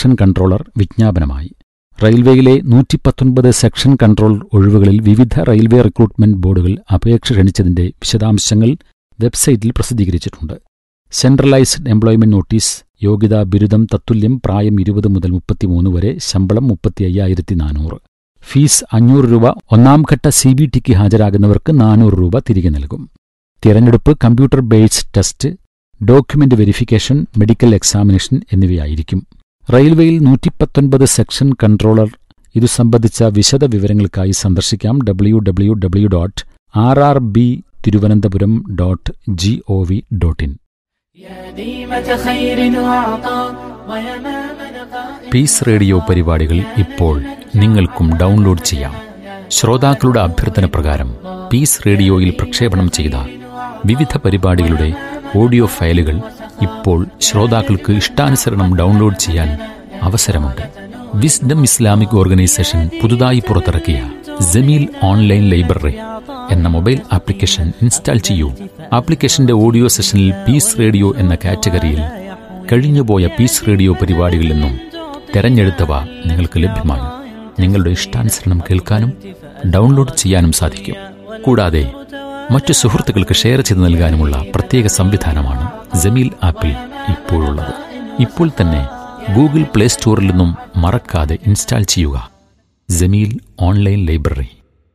Section controller വിജ്ഞാപനമായി റെയിൽവേയിലെ നൂറ്റിപ്പത്തൊൻപത് സെക്ഷൻ കൺട്രോൾ ഒഴിവുകളിൽ വിവിധ റെയിൽവേ റിക്രൂട്ട്മെന്റ് ബോർഡുകൾ അപേക്ഷ ക്ഷണിച്ചതിന്റെ വിശദാംശങ്ങൾ വെബ്സൈറ്റിൽ പ്രസിദ്ധീകരിച്ചിട്ടുണ്ട് സെൻട്രലൈസ്ഡ് എംപ്ലോയ്മെന്റ് നോട്ടീസ് യോഗ്യതാ ബിരുദം തത്തുല്യം പ്രായം ഇരുപത് മുതൽ മുപ്പത്തിമൂന്ന് വരെ ശമ്പളം മുപ്പത്തി അയ്യായിരത്തി നാനൂറ് ഫീസ് അഞ്ഞൂറ് രൂപ ഒന്നാം ഘട്ട സി ബി ടിക്ക് ഹാജരാകുന്നവർക്ക് നാനൂറ് രൂപ തിരികെ നൽകും തിരഞ്ഞെടുപ്പ് computer based test document verification medical examination എന്നിവയായിരിക്കും റെയിൽവേയിൽ നൂറ്റിപ്പത്തൊൻപത് സെക്ഷൻ കൺട്രോളർ ഇതു സംബന്ധിച്ച വിശദ വിവരങ്ങൾക്കായി സന്ദർശിക്കാം W W W dot R R B Thiruvananthapuram dot G O V dot in يا ديمة خير وعطاء ويمام نقاء peace radio പരിപാടികൾ ഇപ്പോൾ നിങ്ങൾക്കും ഡൗൺലോഡ് ചെയ്യാം ശ്രോതാക്കളുടെ അഭ്യർത്ഥന പ്രകാരം പീസ് റേഡിയോയിൽ പ്രക്ഷേപണം ചെയ്ത വിവിധ പരിപാടികളുടെ ഓഡിയോ ഫയലുകൾ ഇപ്പോൾ ശ്രോതാക്കൾക്ക് ഇഷ്ടാനുസരണം ഡൗൺലോഡ് ചെയ്യാൻ അവസരമുണ്ട് വിസ്ഡം ഇസ്ലാമിക് ഓർഗനൈസേഷൻ പുതുതായി പുറത്തിറക്കിയ ജമീൽ ഓൺലൈൻ ലൈബ്രറി എന്ന മൊബൈൽ ആപ്ലിക്കേഷൻ ഇൻസ്റ്റാൾ ചെയ്യൂ ആപ്ലിക്കേഷന്റെ ഓഡിയോ സെഷനിൽ പീസ് റേഡിയോ എന്ന കാറ്റഗറിയിൽ കഴിഞ്ഞുപോയ പീസ് റേഡിയോ പരിപാടികളിൽ നിന്നും തെരഞ്ഞെടുത്തവ നിങ്ങൾക്ക് ലഭ്യമാണ് നിങ്ങളുടെ ഇഷ്ടാനുസരണം കേൾക്കാനും ഡൗൺലോഡ് ചെയ്യാനും സാധിക്കും കൂടാതെ മറ്റു സുഹൃത്തുക്കൾക്ക് ഷെയർ ചെയ്ത് നൽകാനുമുള്ള പ്രത്യേക സംവിധാനമാണ് ജമീൽ ആപ്പിൽ ഇപ്പോഴുള്ളത് ഇപ്പോൾ തന്നെ ഗൂഗിൾ പ്ലേ സ്റ്റോറിൽ നിന്നും മറക്കാതെ ഇൻസ്റ്റാൾ ചെയ്യുക Jameel online library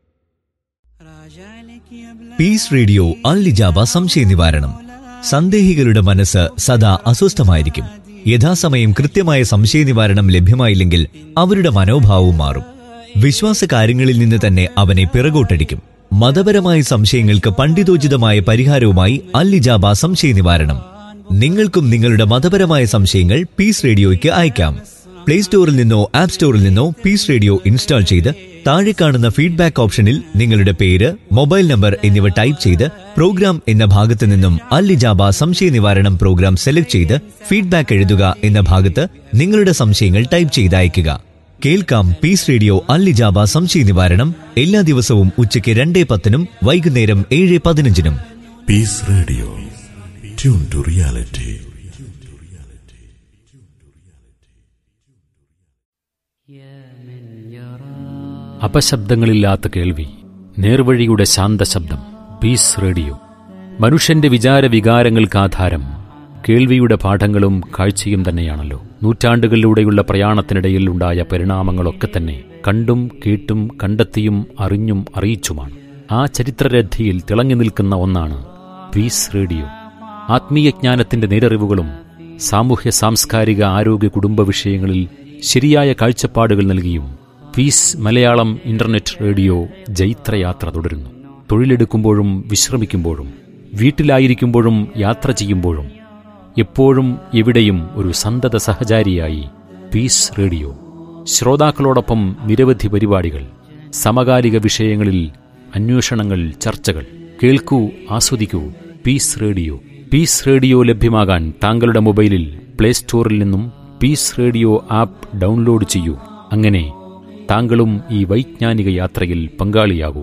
peace radio അൽലിജാബ സംശയ നിവാരണം സന്ദേഹികളുടെ മനസ്സ് സദാ അസ്വസ്ഥമായിരിക്കും യഥാസമയം കൃത്യമായ സംശയ നിവാരണം ലഭ്യമായില്ലെങ്കിൽ അവരുടെ മനോഭാവവും മാറും വിശ്വാസ കാര്യങ്ങളിൽ നിന്ന് തന്നെ അവനെ പിറകോട്ടടിക്കും മതപരമായ സംശയങ്ങൾക്ക് പണ്ഡിതോചിതമായ പരിഹാരവുമായി അല്ലിജാബ സംശയ നിവാരണം നിങ്ങൾക്കും നിങ്ങളുടെ മതപരമായ സംശയങ്ങൾ പീസ് റേഡിയോയ്ക്ക് അയക്കാം പ്ലേ സ്റ്റോറിൽ നിന്നോ ആപ്പ് സ്റ്റോറിൽ നിന്നോ പീസ് റേഡിയോ ഇൻസ്റ്റാൾ ചെയ്ത് താഴെ കാണുന്ന ഫീഡ്ബാക്ക് ഓപ്ഷനിൽ നിങ്ങളുടെ പേര് മൊബൈൽ നമ്പർ എന്നിവ ടൈപ്പ് ചെയ്ത് പ്രോഗ്രാം എന്ന ഭാഗത്ത് നിന്നും അല്ലിജാബ സംശയ നിവാരണം പ്രോഗ്രാം സെലക്ട് ചെയ്ത് ഫീഡ്ബാക്ക് എഴുതുക എന്ന ഭാഗത്ത് നിങ്ങളുടെ സംശയങ്ങൾ ടൈപ്പ് ചെയ്ത് അയയ്ക്കുക കേൾക്കാം പീസ് റേഡിയോ അല്ലിജാബ സംശയ നിവാരണം എല്ലാ ദിവസവും ഉച്ചയ്ക്ക് രണ്ടേ പത്തിനും വൈകുന്നേരം ഏഴ് പതിനഞ്ചിനും Peace Radio. Tune to reality. അപശബ്ദങ്ങളില്ലാത്ത കേൾവി നേർവഴിയുടെ ശാന്തശബ്ദം പീസ് റേഡിയോ മനുഷ്യന്റെ വിചാര വികാരങ്ങൾക്ക് ആധാരം കേൾവിയുടെ പാഠങ്ങളും കാഴ്ചയും തന്നെയാണല്ലോ നൂറ്റാണ്ടുകളിലൂടെയുള്ള പ്രയാണത്തിനിടയിൽ ഉണ്ടായ പരിണാമങ്ങളൊക്കെ തന്നെ കണ്ടും കേട്ടും കണ്ടെത്തിയും അറിഞ്ഞും അറിയിച്ചുമാണ് ആ ചരിത്രരഥിയിൽ തിളങ്ങി നിൽക്കുന്ന ഒന്നാണ് പീസ് റേഡിയോ ആത്മീയജ്ഞാനത്തിന്റെ നേരറിവുകളും സാമൂഹ്യ സാംസ്കാരിക ആരോഗ്യ കുടുംബ വിഷയങ്ങളിൽ ശരിയായ കാഴ്ചപ്പാടുകൾ നൽകിയും പീസ് മലയാളം ഇന്റർനെറ്റ് റേഡിയോ ജൈത്രയാത്ര തുടരുന്നു തൊഴിലെടുക്കുമ്പോഴും വിശ്രമിക്കുമ്പോഴും വീട്ടിലായിരിക്കുമ്പോഴും യാത്ര ചെയ്യുമ്പോഴും എപ്പോഴും എവിടെയും ഒരു സന്തത സഹചാരിയായി പീസ് റേഡിയോ ശ്രോതാക്കളോടൊപ്പം നിരവധി പരിപാടികൾ സമകാലിക വിഷയങ്ങളിൽ അന്വേഷണങ്ങൾ ചർച്ചകൾ കേൾക്കൂ ആസ്വദിക്കൂ പീസ് റേഡിയോ പീസ് റേഡിയോ ലഭ്യമാകാൻ താങ്കളുടെ മൊബൈലിൽ പ്ലേ സ്റ്റോറിൽ നിന്നും പീസ് റേഡിയോ ആപ്പ് ഡൗൺലോഡ് ചെയ്യൂ അങ്ങനെ താങ്കളും ഈ വൈജ്ഞാനിക യാത്രയിൽ പങ്കാളിയാകൂ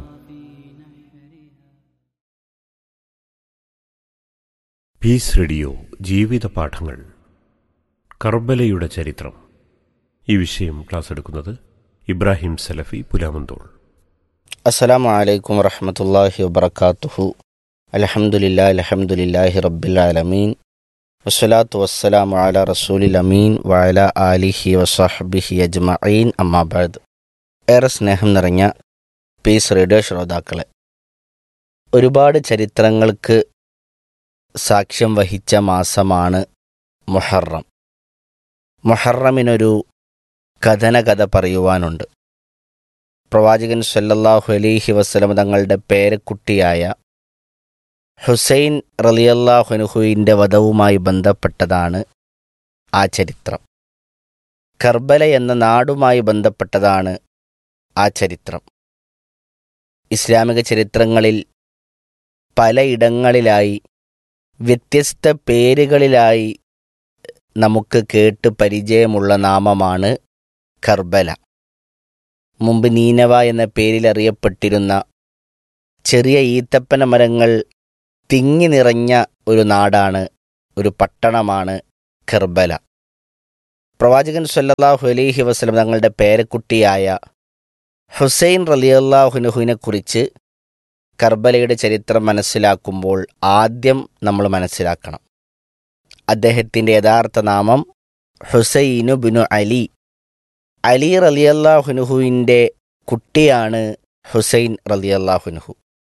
പീസ് റേഡിയോ ജീവിത പാഠങ്ങൾ കർബലയുടെ ചരിത്രം ഈ വിഷയം ക്ലാസ് എടുക്കുന്നത് ഇബ്രാഹിം സലഫി പുലാമന്തോൾ അസ്സലാമു അലൈക്കും വറഹമത്തല്ലാഹി വബർക്കാത്തുഹു അലഹമുല്ലാ അലഹമുല്ലാഹി റബ്ബിൽ ആലമീൻ വസ്സലാത്തു വസ്സലാമു അല റസൂലിൽ അമീൻ വഅല ആലിഹി വസഹബിഹി അജ്മഈൻ അമ്മാബാദ് ഏറെ സ്നേഹം നിറഞ്ഞ പീസ് റേഡിയോ ശ്രോതാക്കളെ ഒരുപാട് ചരിത്രങ്ങൾക്ക് സാക്ഷ്യം വഹിച്ച മാസമാണ് മുഹറം മുഹറമിനൊരു കഥനകഥ പറയുവാനുണ്ട് പ്രവാചകൻ സല്ലല്ലാഹു അലൈഹി വസല്ലം തങ്ങളുടെ പേരക്കുട്ടിയായ ഹുസൈൻ റലിയല്ലാഹുനുഹുവിൻ്റെ വധവുമായി ബന്ധപ്പെട്ടതാണ് ആ ചരിത്രം കർബല എന്ന നാടുമായി ബന്ധപ്പെട്ടതാണ് ആ ചരിത്രം ഇസ്ലാമിക ചരിത്രങ്ങളിൽ പലയിടങ്ങളിലായി വ്യത്യസ്ത പേരുകളിലായി നമുക്ക് കേട്ട് പരിചയമുള്ള നാമമാണ് കർബല മുമ്പ് നീനവ എന്ന പേരിൽ അറിയപ്പെട്ടിരുന്ന ചെറിയ ഈത്തപ്പന മരങ്ങൾ തിങ്ങി നിറഞ്ഞ ഒരു നാടാണ് ഒരു പട്ടണമാണ് കർബല പ്രവാചകൻ സല്ലല്ലാഹു അലൈഹി വസല്ലം തങ്ങളുടെ പേരക്കുട്ടിയായ ഹുസൈൻ റലിയല്ലാഹുനുഹുവിനെ കുറിച്ച് കർബലയുടെ ചരിത്രം മനസ്സിലാക്കുമ്പോൾ ആദ്യം നമ്മൾ മനസ്സിലാക്കണം അദ്ദേഹത്തിൻ്റെ യഥാർത്ഥ നാമം ഹുസൈനു ബിനു അലി അലി റലിയല്ലാഹുനുഹുവിൻ്റെ കുട്ടിയാണ് ഹുസൈൻ റലിയല്ലാഹുനുഹു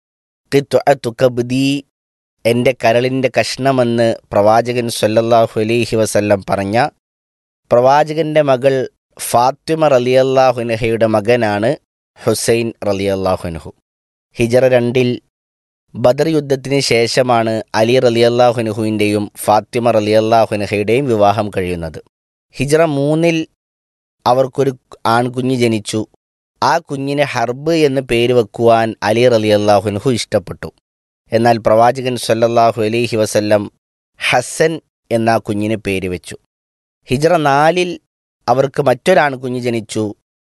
തുക്കബ്ദി എൻ്റെ കരളിൻ്റെ കഷ്ണമെന്ന് പ്രവാചകൻ സല്ലല്ലാഹു അലൈഹി വസല്ലം പറഞ്ഞ പ്രവാചകന്റെ മകൾ ഫാത്തിമ റലിയല്ലാഹുനഹയുടെ മകനാണ് ഹുസൈൻ റലിയല്ലാഹുനഹു ഹിജറ രണ്ടിൽ ബദർ യുദ്ധത്തിന് ശേഷമാണ് അലി റലിയല്ലാഹുനഹുവിൻ്റെയും ഫാത്തിമ റലിയല്ലാഹുനഹയുടെയും വിവാഹം കഴിയുന്നത് ഹിജറ മൂന്നിൽ അവർക്കൊരു ആൺകുഞ്ഞ് ജനിച്ചു ആ കുഞ്ഞിന് ഹർബ് എന്ന് പേര് വെക്കുവാൻ അലി റലിയല്ലാഹുനഹു ഇഷ്ടപ്പെട്ടു എന്നാൽ പ്രവാചകൻ സല്ലല്ലാഹു അലൈഹി വസല്ലം ഹസൻ എന്ന ആ കുഞ്ഞിന് പേര് വെച്ചു ഹിജറ നാലിൽ അവർക്ക് മറ്റൊരാൺകുഞ്ഞ് ജനിച്ചു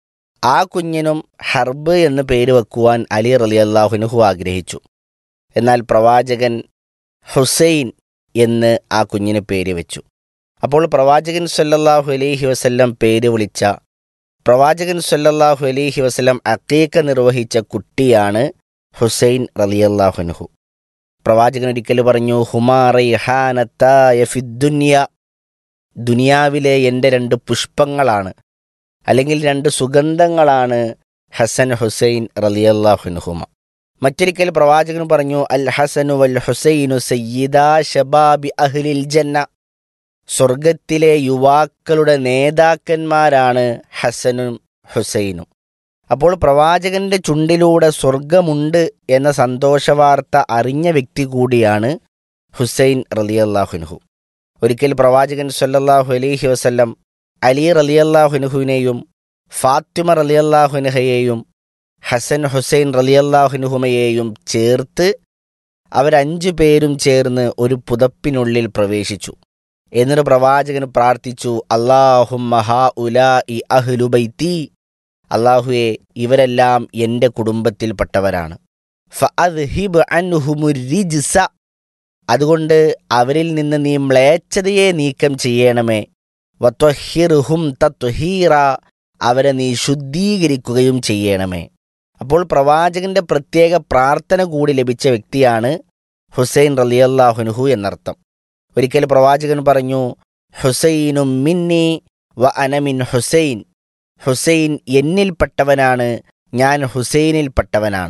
ആ കുഞ്ഞിനും ഹർബ് എന്ന് പേര് വെക്കുവാൻ അലി റലി അള്ളാഹുനുഹു ആഗ്രഹിച്ചു എന്നാൽ പ്രവാചകൻ ഹുസൈൻ എന്ന് ആ കുഞ്ഞിന് പേര് വെച്ചു അപ്പോൾ പ്രവാചകൻ സല്ലല്ലാഹു അലൈഹി വസല്ലം പേര് വിളിച്ച പ്രവാചകൻ സല്ലല്ലാഹു അലൈഹി വസല്ലം അക്കീക്ക നിർവഹിച്ച കുട്ടിയാണ് ഹുസൈൻ റലിയല്ലാഹുനുഹു പ്രവാചകൻ ഒരിക്കൽ പറഞ്ഞു ഹുമാറൈഹാനത്തായ ഫിദ്ദുന്യ ദുനിയാവിലെ എൻ്റെ രണ്ട് പുഷ്പങ്ങളാണ് അല്ലെങ്കിൽ രണ്ട് സുഗന്ധങ്ങളാണ് ഹസൻ ഹുസൈൻ റലിയല്ലാഹുനുഹുമ മറ്റൊരിക്കൽ പ്രവാചകൻ പറഞ്ഞു അൽ ഹസനു വൽ ഹുസൈനു സയ്യിദാ ഷബാബി അഹ്ലിൽ ജന്ന സ്വർഗത്തിലെ യുവാക്കളുടെ നേതാക്കന്മാരാണ് ഹസനും ഹുസൈനും അപ്പോൾ പ്രവാചകന്റെ ചുണ്ടിലൂടെ സ്വർഗമുണ്ട് എന്ന സന്തോഷവാർത്ത അറിഞ്ഞ വ്യക്തി കൂടിയാണ് ഹുസൈൻ റലിയല്ലാഹുനുഹു ഒരിക്കൽ പ്രവാചകൻ സല്ലല്ലാഹു അലൈഹി വസല്ലം അലി റലിയല്ലാഹുനുഹുവിനെയും ഫാത്തിമ റലിയല്ലാഹുനുഹയെയും ഹസൻ ഹുസൈൻ റലിയല്ലാഹുനുഹുമയെയും ചേർത്ത് അവരഞ്ചു പേരും ചേർന്ന് ഒരു പുതപ്പിനുള്ളിൽ പ്രവേശിച്ചു എന്നിട്ട് പ്രവാചകൻ പ്രാർത്ഥിച്ചു അള്ളാഹും മഹാ ഉലാ ഇ അഹ്ലുബൈത്തി അള്ളാഹുവെ ഇവരെല്ലാം എൻ്റെ കുടുംബത്തിൽപ്പെട്ടവരാണ് ഫഅദ്ഹിബ് അൻഹുമുർ റിജ്സ അതുകൊണ്ട് അവരിൽ നിന്ന് നീ മ്ലേച്ഛതയെ നീക്കം ചെയ്യണമേ വത്വഹിർഹും തത്വഹീറ അവരെ നീ ശുദ്ധീകരിക്കുകയും ചെയ്യണമേ അപ്പോൾ പ്രവാചകന്റെ പ്രത്യേക പ്രാർത്ഥന കൂടി ലഭിച്ച വ്യക്തിയാണ് ഹുസൈൻ റലിയല്ലാഹുനുഹു എന്നർത്ഥം ഒരിക്കൽ പ്രവാചകൻ പറഞ്ഞു ഹുസൈനും മിന്നി വ അനമിൻ ഹുസൈൻ ഹുസൈൻ എന്നിൽപ്പെട്ടവനാണ് ഞാൻ ഹുസൈനിൽപ്പെട്ടവനാണ്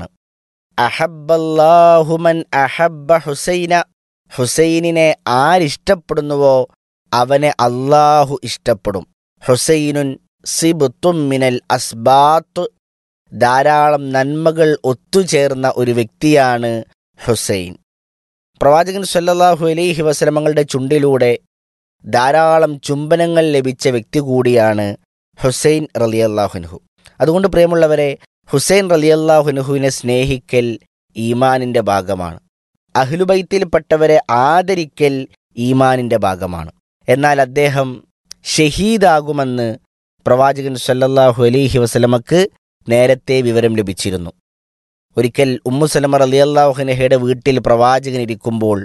അഹബ്ബല്ലാഹുമൻ അഹബ്ബ ഹുസൈന ഹുസൈനിനെ ആരിഷ്ടപ്പെടുന്നുവോ അവനെ അള്ളാഹു ഇഷ്ടപ്പെടും ഹുസൈനുൻ സിബുത്തും മിനൽ അസ്ബാത്ത് ധാരാളം നന്മകൾ ഒത്തുചേർന്ന ഒരു വ്യക്തിയാണ് ഹുസൈൻ പ്രവാചകൻ സല്ലല്ലാഹു അലൈഹി വസലമങ്ങളുടെ ചുണ്ടിലൂടെ ധാരാളം ചുംബനങ്ങൾ ലഭിച്ച വ്യക്തി കൂടിയാണ് ഹുസൈൻ റലിയല്ലാഹുനുഹു അതുകൊണ്ട് പ്രിയമുള്ളവരെ ഹുസൈൻ റലിയല്ലാഹുനുഹുവിനെ സ്നേഹിക്കൽ ഈമാനിൻ്റെ ഭാഗമാണ് അഹ്ലുബൈത്തിൽപ്പെട്ടവരെ ആദരിക്കൽ ഈമാനിൻ്റെ ഭാഗമാണ് എന്നാൽ അദ്ദേഹം ഷഹീദാകുമെന്ന് പ്രവാചകൻ സല്ലല്ലാഹു അലൈഹി വസലമക്ക് നേരത്തെ വിവരം ലഭിച്ചിരുന്നു ഒരിക്കൽ ഉമ്മുസലമ റലിയല്ലാഹുനഹയുടെ വീട്ടിൽ പ്രവാചകൻ ഇരിക്കുമ്പോൾ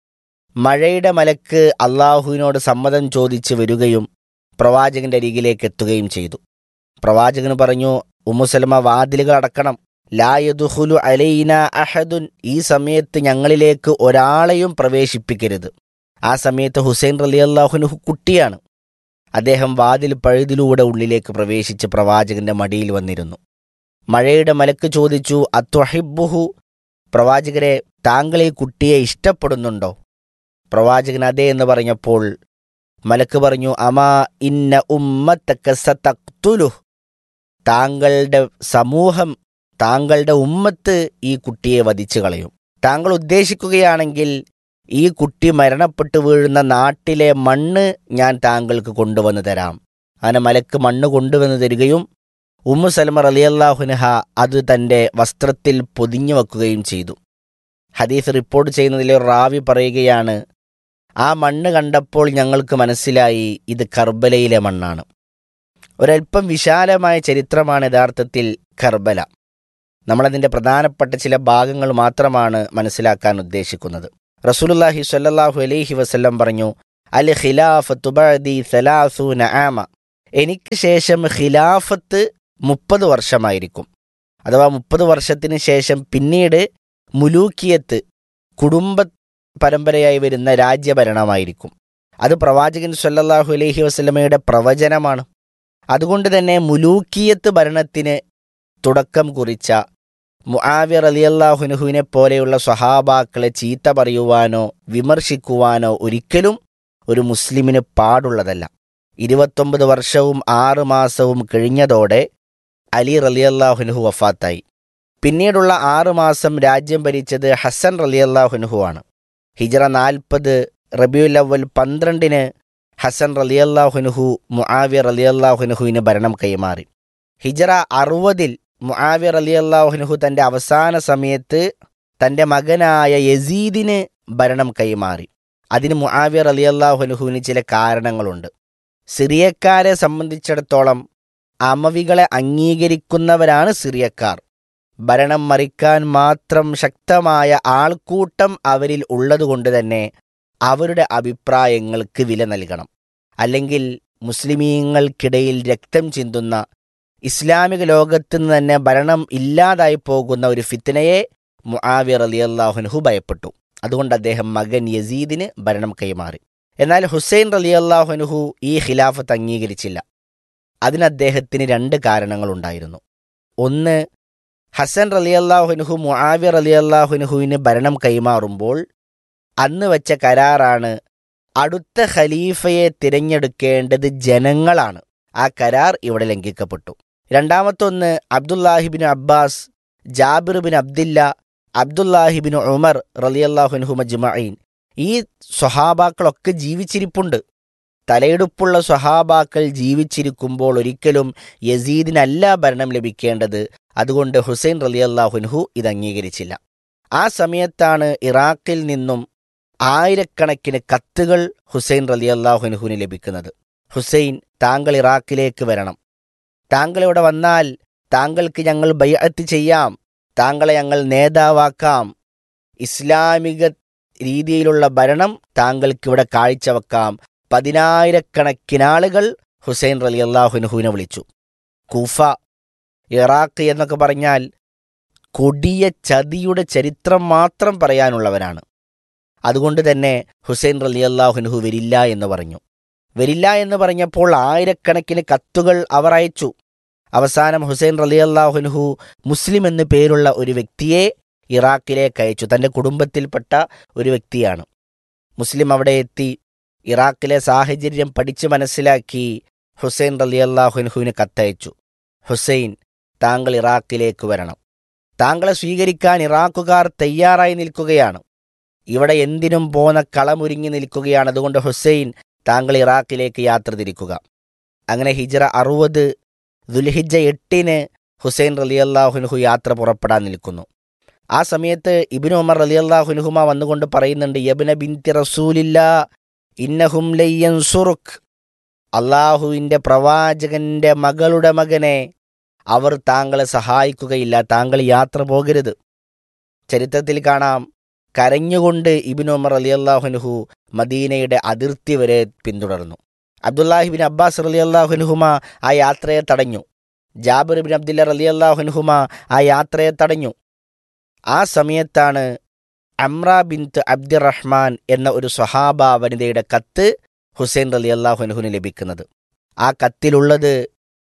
മഴയുടെ മലക്ക് അള്ളാഹുവിനോട് സമ്മതം ചോദിച്ച് വരികയും പ്രവാചകന്റെ അരികിലേക്ക് എത്തുകയും ചെയ്തു പ്രവാചകൻ പറഞ്ഞു ഉമ്മുസലമ വാതിലുകൾ അടക്കണം ലായദുഹുലു അലൈന അഹദുൻ ഈ സമയത്ത് ഞങ്ങളിലേക്ക് ഒരാളെയും പ്രവേശിപ്പിക്കരുത് ആ സമയത്ത് ഹുസൈൻ റലിയല്ലാഹുനുഹു കുട്ടിയാണ് അദ്ദേഹം വാതിൽ പഴുതിലൂടെ ഉള്ളിലേക്ക് പ്രവേശിച്ച് പ്രവാചകന്റെ മടിയിൽ വന്നിരുന്നു മഴയുടെ മലക്ക് ചോദിച്ചു അത്വഹിബുഹു പ്രവാചകരെ താങ്കൾ ഈ കുട്ടിയെ ഇഷ്ടപ്പെടുന്നുണ്ടോ പ്രവാചകൻ അതേ എന്ന് പറഞ്ഞപ്പോൾ മലക്ക് പറഞ്ഞു അമാ ഇന്ന ഉമ്മത്തക്ക സതക്തുലു താങ്കളുടെ സമൂഹം താങ്കളുടെ ഉമ്മത്ത് ഈ കുട്ടിയെ വധിച്ചു കളയും താങ്കൾ ഉദ്ദേശിക്കുകയാണെങ്കിൽ ഈ കുട്ടി മരണപ്പെട്ടു വീഴുന്ന നാട്ടിലെ മണ്ണ് ഞാൻ താങ്കൾക്ക് കൊണ്ടുവന്നു തരാം അങ്ങനെ മലക്ക് മണ്ണ് കൊണ്ടുവന്ന് തരികയും ഉമ്മു സലമ റലിയല്ലാഹുനഹ അത് തൻ്റെ വസ്ത്രത്തിൽ പൊതിഞ്ഞു വെക്കുകയും ചെയ്തു ഹദീസ് റിപ്പോർട്ട് ചെയ്യുന്നതിലെ റാവി പറയുകയാണ് ആ മണ്ണ് കണ്ടപ്പോൾ ഞങ്ങൾക്ക് മനസ്സിലായി ഇത് കർബലയിലെ മണ്ണാണ് ഒരൽപ്പം വിശാലമായ ചരിത്രമാണ് യഥാർത്ഥത്തിൽ കർബല നമ്മളതിൻ്റെ പ്രധാനപ്പെട്ട ചില ഭാഗങ്ങൾ മാത്രമാണ് മനസ്സിലാക്കാൻ ഉദ്ദേശിക്കുന്നത് റസൂലുല്ലാഹി സ്വല്ലല്ലാഹു അലൈഹി വസല്ലം പറഞ്ഞു അൽ ഖിലാഫത്തു ബഅദി സലാസൂന ആമ എനിക്ക് ശേഷം ഖിലാഫത്ത് മുപ്പത് വർഷമായിരിക്കും അഥവാ മുപ്പത് വർഷത്തിന് ശേഷം പിന്നീട് മുലൂക്കിയത്ത് കുടുംബ പരമ്പരയായി വരുന്ന രാജ്യഭരണമായിരിക്കും അത് പ്രവാചകൻ സല്ലല്ലാഹു അലൈഹി വസല്ലമയുടെ പ്രവചനമാണ് അതുകൊണ്ട് തന്നെ മുലൂക്കിയത്ത് ഭരണത്തിന് തുടക്കം കുറിച്ച മുആവിർ അലിയല്ലാഹുനുഹുവിനെ പോലെയുള്ള സ്വഹാബാക്കളെ ചീത്ത പറയുവാനോ വിമർശിക്കുവാനോ ഒരിക്കലും ഒരു മുസ്ലിമിന് പാടുള്ളതല്ല ഇരുപത്തൊമ്പത് വർഷവും ആറ് മാസവും കഴിഞ്ഞതോടെ അലി റലിയല്ലാഹുനുഹു വഫാത്തായി പിന്നീടുള്ള ആറ് മാസം രാജ്യം ഭരിച്ചത് ഹസൻ റലിയല്ലാഹുനുഹു ആണ് ഹിജറ നാൽപ്പത് റബിയുൽ അവൽ പന്ത്രണ്ടിന് ഹസൻ റലിയല്ലാഹുനുഹു മുആവിർ റലിയല്ലാഹുനുഹുവിന് ഭരണം കൈമാറി ഹിജറ അറുപതിൽ മുആവിർ റലിയല്ലാഹുനുഹു തൻ്റെ അവസാന സമയത്ത് തൻ്റെ മകനായ യസീദിന് ഭരണം കൈമാറി അതിന് മുആവിർ റലിയല്ലാഹുനുഹുവിന് ചില കാരണങ്ങളുണ്ട് സിറിയക്കാരെ സംബന്ധിച്ചിടത്തോളം അമവികളെ അംഗീകരിക്കുന്നവരാണ് സിറിയക്കാർ ഭരണം മറിക്കാൻ മാത്രം ശക്തമായ ആൾക്കൂട്ടം അവരിൽ ഉള്ളതുകൊണ്ട് തന്നെ അവരുടെ അഭിപ്രായങ്ങൾക്ക് വില നൽകണം അല്ലെങ്കിൽ മുസ്ലിമീങ്ങൾക്കിടയിൽ രക്തം ചിന്തുന്ന ഇസ്ലാമിക ലോകത്ത് നിന്ന് തന്നെ ഭരണം ഇല്ലാതായി പോകുന്ന ഒരു ഫിത്തനയെ മുആവിർ അലി അള്ളാഹുനഹു ഭയപ്പെട്ടു അതുകൊണ്ട് അദ്ദേഹം മകൻ യസീദിന് ഭരണം കൈമാറി എന്നാൽ ഹുസൈൻ റലി അള്ളാഹുനഹു ഈ ഖിലാഫത്ത് അംഗീകരിച്ചില്ല അതിന് അദ്ദേഹത്തിന് രണ്ട് കാരണങ്ങളുണ്ടായിരുന്നു ഒന്ന് ഹസൻ റലി അള്ളാഹുനഹു മുആവിർ അലി അള്ളാഹുനഹുവിന് ഭരണം കൈമാറുമ്പോൾ അന്ന് വെച്ച കരാറാണ് അടുത്ത ഖലീഫയെ തിരഞ്ഞെടുക്കേണ്ടത് ജനങ്ങളാണ് ആ കരാർ ഇവിടെ ലംഘിക്കപ്പെട്ടു രണ്ടാമത്തൊന്ന് Abdullah ibn Abbas Jabir bin Abdillah Abdullah ibn Umar റലിയല്ലാഹുൻഹു മജ്മഈൻ ഈ സ്വഹാബാക്കളൊക്കെ ജീവിച്ചിരിപ്പുണ്ട് തലയെടുപ്പുള്ള സ്വഹാബാക്കൾ ജീവിച്ചിരിക്കുമ്പോൾ ഒരിക്കലും യസീദിനല്ല ഭരണം ലഭിക്കേണ്ടത് അതുകൊണ്ട് ഹുസൈൻ റലിയല്ലാഹുൻഹു ഇത് അംഗീകരിച്ചില്ല ആ സമയത്താണ് ഇറാഖിൽ നിന്നും ആയിരക്കണക്കിന് കത്തുകൾ ഹുസൈൻ റലിയല്ലാഹുൻഹുവിന് ലഭിക്കുന്നത് ഹുസൈൻ താങ്കൾ ഇറാഖിലേക്ക് വരണം താങ്കൾ ഇവിടെ വന്നാൽ താങ്കൾക്ക് ഞങ്ങൾ ബയ്യത്ത് ചെയ്യാം താങ്കളെ ഞങ്ങൾ നേതാവാക്കാം ഇസ്ലാമിക രീതിയിലുള്ള ഭരണം താങ്കൾക്ക് ഇവിടെ കാഴ്ചവെക്കാം പതിനായിരക്കണക്കിന് ആളുകൾ ഹുസൈൻ റലി അള്ളാഹുനുഹുവിനെ വിളിച്ചു കൂഫ ഇറാഖ് എന്നൊക്കെ പറഞ്ഞാൽ കൊടിയ ചതിയുടെ ചരിത്രം മാത്രം പറയാനുള്ളവരാണ് അതുകൊണ്ട് തന്നെ ഹുസൈൻ റലി അള്ളാഹുനുഹു വരില്ല എന്ന് പറഞ്ഞു വരില്ല എന്ന് പറഞ്ഞപ്പോൾ ആയിരക്കണക്കിന് കത്തുകൾ അവർ അയച്ചു അവസാനം ഹുസൈൻ റലി അള്ളാഹുനുഹു മുസ്ലിം എന്നു പേരുള്ള ഒരു വ്യക്തിയെ ഇറാഖിലേക്ക് അയച്ചു തൻ്റെ കുടുംബത്തിൽപ്പെട്ട ഒരു വ്യക്തിയാണ് മുസ്ലിം അവിടെ എത്തി ഇറാഖിലെ സാഹചര്യം പഠിച്ചു മനസ്സിലാക്കി ഹുസൈൻ റലി അള്ളാഹുനുഹുവിന് കത്തയച്ചു ഹുസൈൻ താങ്കൾ ഇറാഖിലേക്ക് വരണം താങ്കളെ സ്വീകരിക്കാൻ ഇറാഖുകാർ തയ്യാറായി നിൽക്കുകയാണ് ഇവിടെ എന്തിനും പോന്ന കളമൊരുങ്ങി നിൽക്കുകയാണ് അതുകൊണ്ട് ഹുസൈൻ താങ്കൾ ഇറാഖിലേക്ക് യാത്ര തിരിക്കുക അങ്ങനെ ഹിജറ അറുപത് ദുൽഹിജ എട്ടിന് ഹുസൈൻ റലി അള്ളാഹുനുഹു യാത്ര പുറപ്പെടാൻ നിൽക്കുന്നു ആ സമയത്ത് ഇബിനു ഉമർ റലി അള്ളാഹുനുഹുമ വന്നുകൊണ്ട് പറയുന്നുണ്ട് യബിന ബിൻതി റസൂലില്ല ഇന്നഹും ലയ്യൻ സുറുഖ് അള്ളാഹുവിൻ്റെ പ്രവാചകന്റെ മകളുടെ മകനെ അവർ താങ്കളെ സഹായിക്കുകയില്ല താങ്കൾ യാത്ര പോകരുത് ചരിത്രത്തിൽ കാണാം കരഞ്ഞുകൊണ്ട് ഇബിനു ഉമർ അലി അള്ളാഹുനുഹു മദീനയുടെ അതിർത്തി വരെ പിന്തുടർന്നു അബ്ദുല്ലാഹിബിൻ അബ്ബാസ് റലി അള്ളാഹുനുഹുമ ആ യാത്രയെ തടഞ്ഞു ജാബിർ ബിൻ അബ്ദുല്ല റലി അള്ളാഹുനുഹുമ ആ യാത്രയെ തടഞ്ഞു ആ സമയത്താണ് അമ്ര ബിൻത്ത് അബ്ദുറഹ്മാൻ എന്ന ഒരു സ്വഹാബ വനിതയുടെ കത്ത് ഹുസൈൻ റലി അള്ളാഹുനുഹുന് ലഭിക്കുന്നത് ആ കത്തിലുള്ളത്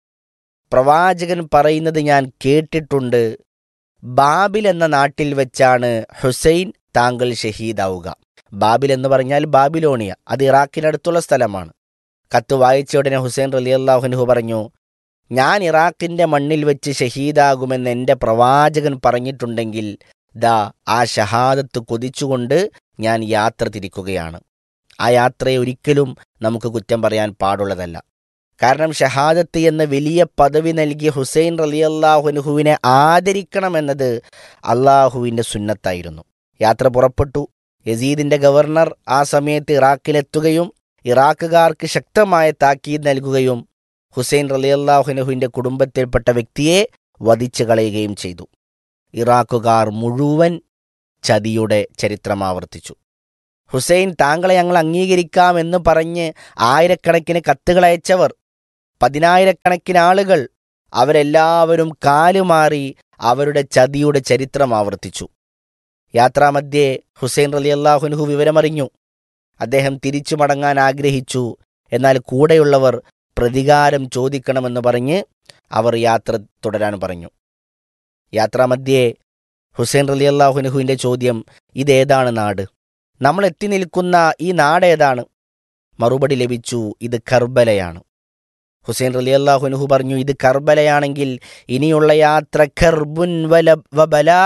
പ്രവാചകൻ പറയുന്നത് ഞാൻ കേട്ടിട്ടുണ്ട് ബാബിൽ എന്ന നാട്ടിൽ വെച്ചാണ് ഹുസൈൻ താങ്കൾ ഷഹീദാവുക ബാബിൽ എന്ന് പറഞ്ഞാൽ ബാബിലോണിയ അത് ഇറാഖിനടുത്തുള്ള സ്ഥലമാണ് കത്ത് വായിച്ച ഉടനെ ഹുസൈൻ റലി അള്ളാഹുനുഹു പറഞ്ഞു ഞാൻ ഇറാഖിന്റെ മണ്ണിൽ വെച്ച് ഷഹീദാകുമെന്ന് എൻ്റെ പ്രവാചകൻ പറഞ്ഞിട്ടുണ്ടെങ്കിൽ ദാ ആ ഷഹാദത്ത് കൊതിച്ചുകൊണ്ട് ഞാൻ യാത്ര തിരിക്കുകയാണ് ആ യാത്രയെ ഒരിക്കലും നമുക്ക് കുറ്റം പറയാൻ പാടുള്ളതല്ല കാരണം ഷഹാദത്ത് എന്ന വലിയ പദവി നൽകിയ ഹുസൈൻ റലി അള്ളാഹുനുഹുവിനെ ആദരിക്കണമെന്നത് അള്ളാഹുവിൻ്റെ സുന്നത്തായിരുന്നു യാത്ര പുറപ്പെട്ടു യസീദിന്റെ ഗവർണർ ആ സമയത്ത് ഇറാഖിലെത്തുകയും ഇറാഖുകാർക്ക് ശക്തമായ താക്കീത് നൽകുകയും ഹുസൈൻ റലി അള്ളാഹുനുഹുവിൻ്റെ കുടുംബത്തിൽപ്പെട്ട വ്യക്തിയെ വധിച്ചു കളയുകയും ചെയ്തു ഇറാഖുകാർ മുഴുവൻ ചതിയുടെ ചരിത്രം ആവർത്തിച്ചു ഹുസൈൻ താങ്കളെ ഞങ്ങൾ അംഗീകരിക്കാം എന്ന് പറഞ്ഞ് ആയിരക്കണക്കിന് കത്തുകളയച്ചവർ പതിനായിരക്കണക്കിന് ആളുകൾ അവരെല്ലാവരും കാലുമാറി അവരുടെ ചതിയുടെ ചരിത്രം ആവർത്തിച്ചു യാത്രാമധ്യേ ഹുസൈൻ റലി അള്ളാഹുനുഹു വിവരമറിഞ്ഞു അദ്ദേഹം തിരിച്ചു മടങ്ങാൻ ആഗ്രഹിച്ചു എന്നാൽ കൂടെയുള്ളവർ പ്രതികാരം ചോദിക്കണമെന്ന് പറഞ്ഞ് അവർ യാത്ര തുടരാൻ പറഞ്ഞു യാത്രാമധ്യേ ഹുസൈൻ റലി അള്ളാഹുനുഹുവിൻ്റെ ചോദ്യം ഇതേതാണ് നാട് നമ്മൾ എത്തി നിൽക്കുന്ന ഈ നാട് ഏതാണ് മറുപടി ലഭിച്ചു ഇത് കർബലയാണ് ഹുസൈൻ റലി അള്ളാഹുനുഹു പറഞ്ഞു ഇത് കർബലയാണെങ്കിൽ ഇനിയുള്ള യാത്ര ഖർബുൻ വല വബലാ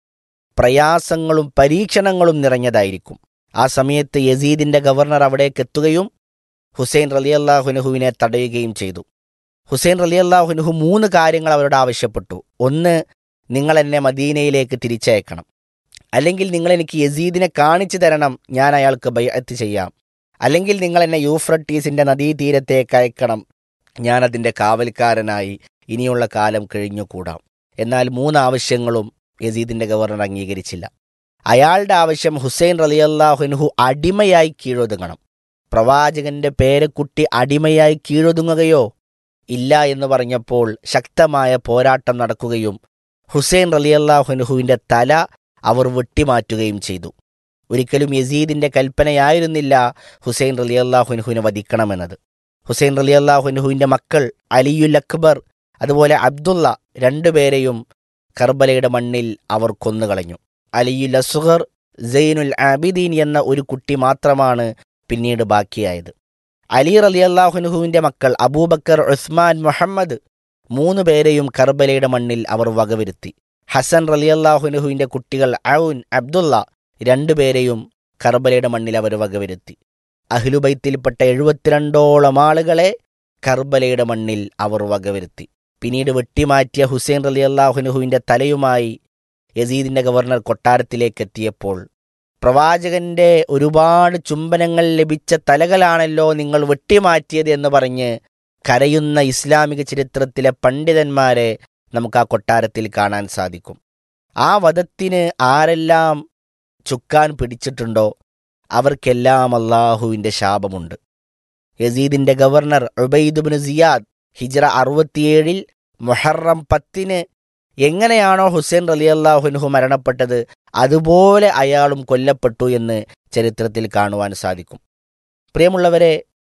പ്രയാസങ്ങളും പരീക്ഷണങ്ങളും നിറഞ്ഞതായിരിക്കും ആ സമയത്ത് യസീദിന്റെ ഗവർണർ അവിടേക്ക് എത്തുകയും ഹുസൈൻ റലി അള്ളാഹുനുഹുവിനെ തടയുകയും ചെയ്തു ഹുസൈൻ റലി അള്ളാഹുനുഹു മൂന്ന് കാര്യങ്ങൾ അവരോട് ആവശ്യപ്പെട്ടു ഒന്ന് നിങ്ങൾ എന്നെ മദീനയിലേക്ക് തിരിച്ചയക്കണം അല്ലെങ്കിൽ നിങ്ങൾ എനിക്ക് യസീദിനെ കാണിച്ചു തരണം ഞാൻ അയാൾക്ക് ബൈഅത്ത് ചെയ്യാം അല്ലെങ്കിൽ നിങ്ങൾ എന്നെ യൂഫ്രട്ടീസിന്റെ നദീതീരത്തേക്ക് അയക്കണം ഞാൻ അതിൻ്റെ കാവൽക്കാരനായി ഇനിയുള്ള കാലം കഴിഞ്ഞുകൂടാം എന്നാൽ മൂന്ന് ആവശ്യങ്ങളും യസീദിന്റെ ഗവർണർ അംഗീകരിച്ചില്ല അയാളുടെ ആവശ്യം ഹുസൈൻ റലിയല്ലാഹുൻഹു അടിമയായി കീഴൊതുങ്ങണം പ്രവാചകന്റെ പേരക്കുട്ടി അടിമയായി കീഴൊതുങ്ങുകയോ ഇല്ല എന്ന് പറഞ്ഞപ്പോൾ ശക്തമായ പോരാട്ടം നടക്കുകയും ഹുസൈൻ റലിയല്ലാഹുൻഹുവിന്റെ തല അവർ വെട്ടിമാറ്റുകയും ചെയ്തു ഒരിക്കലും യസീദിന്റെ കൽപ്പനയായിരുന്നില്ല ഹുസൈൻ റലിയല്ലാഹുൻഹുവിനെ വധിക്കണമെന്നത് ഹുസൈൻ റലിയല്ലാഹുൻഹുവിന്റെ മക്കൾ അലിയുൽ അക്ബർ അതുപോലെ അബ്ദുള്ള രണ്ടുപേരെയും കർബലയുടെ മണ്ണിൽ അവർ കൊന്നുകളഞ്ഞു അലിയുൽ അസുഹർ സൈനുൽ ആബിദീൻ എന്ന ഒരു കുട്ടി മാത്രമാണ് പിന്നീട് ബാക്കിയായത് അലി റലി അള്ളാഹുനുഹുവിന്റെ മക്കൾ അബൂബക്കർ ഉസ്മാൻ മുഹമ്മദ് മൂന്ന് പേരെയും കർബലയുടെ മണ്ണിൽ അവർ വകവരുത്തി ഹസൻ റലി അള്ളാഹുനുഹുവിന്റെ കുട്ടികൾ ഔൻ അബ്ദുള്ള രണ്ടുപേരെയും കർബലയുടെ മണ്ണിൽ അവർ വകവരുത്തി അഹ്ലുബൈത്തിൽപ്പെട്ട എഴുപത്തിരണ്ടോളം ആളുകളെ കർബലയുടെ മണ്ണിൽ അവർ വകവരുത്തി പിന്നീട് വെട്ടിമാറ്റിയ ഹുസൈൻ റലി അള്ളാഹുനുഹുവിന്റെ തലയുമായി യസീദിന്റെ ഗവർണർ കൊട്ടാരത്തിലേക്ക് എത്തിയപ്പോൾ പ്രവാചകന്റെ ഒരുപാട് ചുംബനങ്ങൾ ലഭിച്ച തലകളാണല്ലോ നിങ്ങൾ വെട്ടിമാറ്റിയത് എന്ന് പറഞ്ഞ് കരയുന്ന ഇസ്ലാമിക ചരിത്രത്തിലെ പണ്ഡിതന്മാരെ നമുക്ക് ആ കൊട്ടാരത്തിൽ കാണാൻ സാധിക്കും ആ വധത്തിന് ആരെല്ലാം ചുക്കാൻ പിടിച്ചിട്ടുണ്ടോ അവർക്കെല്ലാം അള്ളാഹുവിന്റെ ശാപമുണ്ട് യസീദിന്റെ ഗവർണർ ഉബൈദുബിന് സിയാദ് ഹിജ്റ അറുപത്തിയേഴിൽ മുഹറം പത്തിന് എങ്ങനെയാണോ ഹുസൈൻ റലി അള്ളാഹുൻഹു മരണപ്പെട്ടത് അതുപോലെ അയാളും കൊല്ലപ്പെട്ടു എന്ന് ചരിത്രത്തിൽ കാണുവാൻ സാധിക്കും പ്രിയമുള്ളവരെ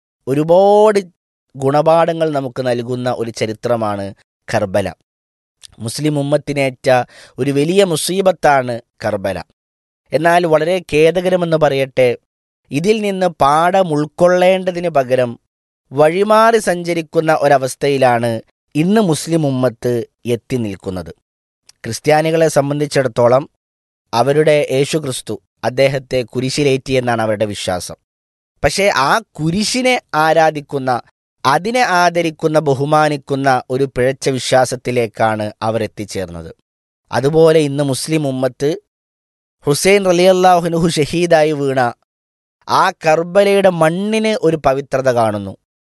ഒരുപാട് ഗുണപാഠങ്ങൾ നമുക്ക് നൽകുന്ന ഒരു ചരിത്രമാണ് കർബല മുസ്ലിം ഉമ്മത്തിനേറ്റ ഒരു വലിയ മുസീബത്താണ് കർബല എന്നാൽ വളരെ ഖേദകരമെന്ന് പറയട്ടെ ഇതിൽ നിന്ന് പാഠം ഉൾക്കൊള്ളേണ്ടതിന് പകരം വഴിമാറി സഞ്ചരിക്കുന്ന ഒരവസ്ഥയിലാണ് ഇന്ന് മുസ്ലിം ഉമ്മത്ത് എത്തി നിൽക്കുന്നത് ക്രിസ്ത്യാനികളെ സംബന്ധിച്ചിടത്തോളം അവരുടെ യേശുക്രിസ്തു അദ്ദേഹത്തെ കുരിശിലേറ്റി എന്നാണ് അവരുടെ വിശ്വാസം പക്ഷേ ആ കുരിശിനെ ആരാധിക്കുന്ന അതിനെ ആദരിക്കുന്ന ബഹുമാനിക്കുന്ന ഒരു പിഴച്ച വിശ്വാസത്തിലേക്കാണ് അവർ എത്തിച്ചേർന്നത് അതുപോലെ ഇന്ന് മുസ്ലിം ഉമ്മത്ത് ഹുസൈൻ റലിയല്ലാഹുനുഹു ഷഹീദായി വീണ ആ കർബലയുടെ മണ്ണിന് ഒരു പവിത്രത കാണുന്നു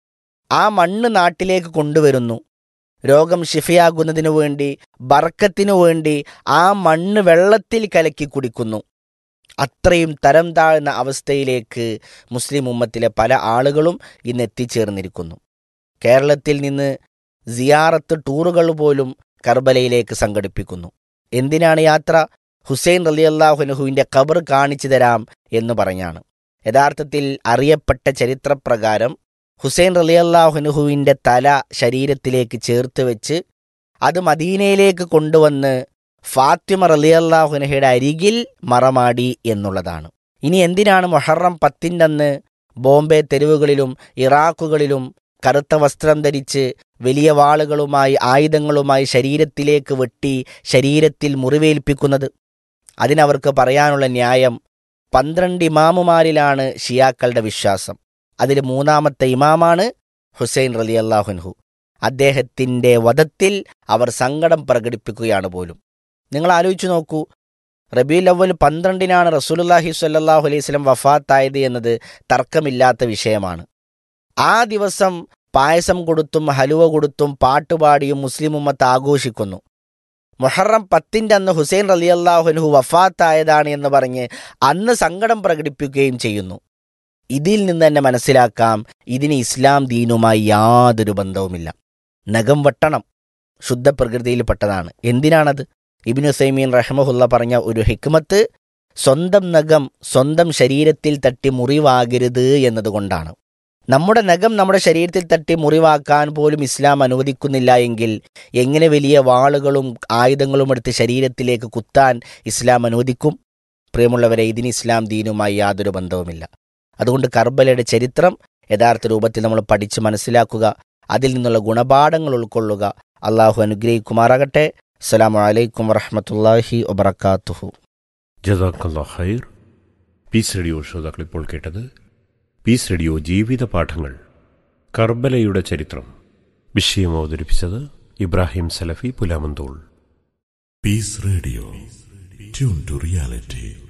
ആ മണ്ണ് നാട്ടിലേക്ക് കൊണ്ടുവരുന്നു രോഗം ഷിഫയാകുന്നതിനു വേണ്ടി ബർക്കത്തിനു വേണ്ടി ആ മണ്ണ് വെള്ളത്തിൽ കലക്കി കുടിക്കുന്നു അത്രയും തരം താഴ്ന്ന അവസ്ഥയിലേക്ക് മുസ്ലിം ഉമ്മത്തിലെ പല ആളുകളും ഇന്ന് എത്തിച്ചേർന്നിരിക്കുന്നു കേരളത്തിൽ നിന്ന് സിയാറത്ത് ടൂറുകൾ പോലും കർബലയിലേക്ക് സംഘടിപ്പിക്കുന്നു എന്തിനാണ് യാത്ര ഹുസൈൻ റലിയല്ലാഹുനുഹുവിൻ്റെ ഖബർ കാണിച്ചു തരാം എന്ന് പറഞ്ഞാണ് യഥാർത്ഥത്തിൽ അറിയപ്പെട്ട ചരിത്രപ്രകാരം ഹുസൈൻ റലിയല്ലാഹുനുഹുവിൻ്റെ തല ശരീരത്തിലേക്ക് ചേർത്ത് വെച്ച് അത് മദീനയിലേക്ക് കൊണ്ടുവന്ന് ഫാത്തിമ റലിയല്ലാഹുനഹയുടെ അരികിൽ മറമാടി എന്നുള്ളതാണ് ഇനി എന്തിനാണ് മൊഹറം പത്തിൻ്റെ അന്ന് ബോംബെ തെരുവുകളിലും ഇറാഖുകളിലും കറുത്ത വസ്ത്രം ധരിച്ച് വലിയ വാളുകളുമായി ആയുധങ്ങളുമായി ശരീരത്തിലേക്ക് വെട്ടി ശരീരത്തിൽ മുറിവേൽപ്പിക്കുന്നത് അതിനവർക്ക് പറയാനുള്ള ന്യായം പന്ത്രണ്ട് ഇമാമുമാരിലാണ് ഷിയാക്കളുടെ വിശ്വാസം അതിൽ മൂന്നാമത്തെ ഇമാമാണ് ഹുസൈൻ റലി അള്ളാഹുൻഹു അദ്ദേഹത്തിൻ്റെ വധത്തിൽ അവർ സങ്കടം പ്രകടിപ്പിക്കുകയാണ് പോലും നിങ്ങൾ ആലോചിച്ചു നോക്കൂ റബീൽ അവൽ പന്ത്രണ്ടിനാണ് റസൂലുല്ലാഹി സ്വല്ലല്ലാഹു അലൈഹി സ്വലം വഫാത്തായത് എന്നത് തർക്കമില്ലാത്ത വിഷയമാണ് ആ ദിവസം പായസം കൊടുത്തും ഹലുവ കൊടുത്തും പാട്ടുപാടിയും മുസ്ലിം ഉമ്മത്ത് ആഘോഷിക്കുന്നു മുഹറം പത്തിൻ്റെ അന്ന് ഹുസൈൻ റലി അള്ളാഹുനഹു വഫാത്തായതാണ് എന്ന് പറഞ്ഞ് അന്ന് സങ്കടം പ്രകടിപ്പിക്കുകയും ചെയ്യുന്നു ഇതിൽ നിന്ന് തന്നെ മനസ്സിലാക്കാം ഇതിന് ഇസ്ലാം ദീനുമായി യാതൊരു ബന്ധവുമില്ല നഖം വെട്ടണം ശുദ്ധ പ്രകൃതിയിൽപ്പെട്ടതാണ് എന്തിനാണത് ഇബിനു സൈമീൻ റഹ്മഹുല്ല പറഞ്ഞ ഒരു ഹിക്മത്ത് സ്വന്തം നഖം സ്വന്തം ശരീരത്തിൽ തട്ടി മുറിവാകരുത് എന്നതുകൊണ്ടാണ് നമ്മുടെ നഖം നമ്മുടെ ശരീരത്തിൽ തട്ടി മുറിവാക്കാൻ പോലും ഇസ്ലാം അനുവദിക്കുന്നില്ല എങ്കിൽ എങ്ങനെ വലിയ വാളുകളും ആയുധങ്ങളും എടുത്ത് ശരീരത്തിലേക്ക് കുത്താൻ ഇസ്ലാം അനുവദിക്കും പ്രിയമുള്ളവരെ ഇതിന് ഇസ്ലാം ദീനുമായി യാതൊരു ബന്ധവുമില്ല അതുകൊണ്ട് കർബലയുടെ ചരിത്രം യഥാർത്ഥ രൂപത്തിൽ നമ്മൾ പഠിച്ച് മനസ്സിലാക്കുക അതിൽ നിന്നുള്ള ഗുണപാഠങ്ങൾ ഉൾക്കൊള്ളുക അള്ളാഹു അനുഗ്രഹിക്കുമാറാകട്ടെ അസ്സലാമു അലൈക്കും വറഹമത്തല്ലാഹി വബർക്കാത്തുഹു ജസാക്കല്ലാ ഖൈർ പീസ് റേഡിയോ ശ്രോതാക്കൾ ഇപ്പോൾ കേട്ടത് പീസ് റേഡിയോ ജീവിത പാഠങ്ങൾ കർബലയുടെ ചരിത്രം വിഷയം അവതരിപ്പിച്ചത് ഇബ്രാഹിം സലഫി Pulamanthole Peace Radio. Tune to reality.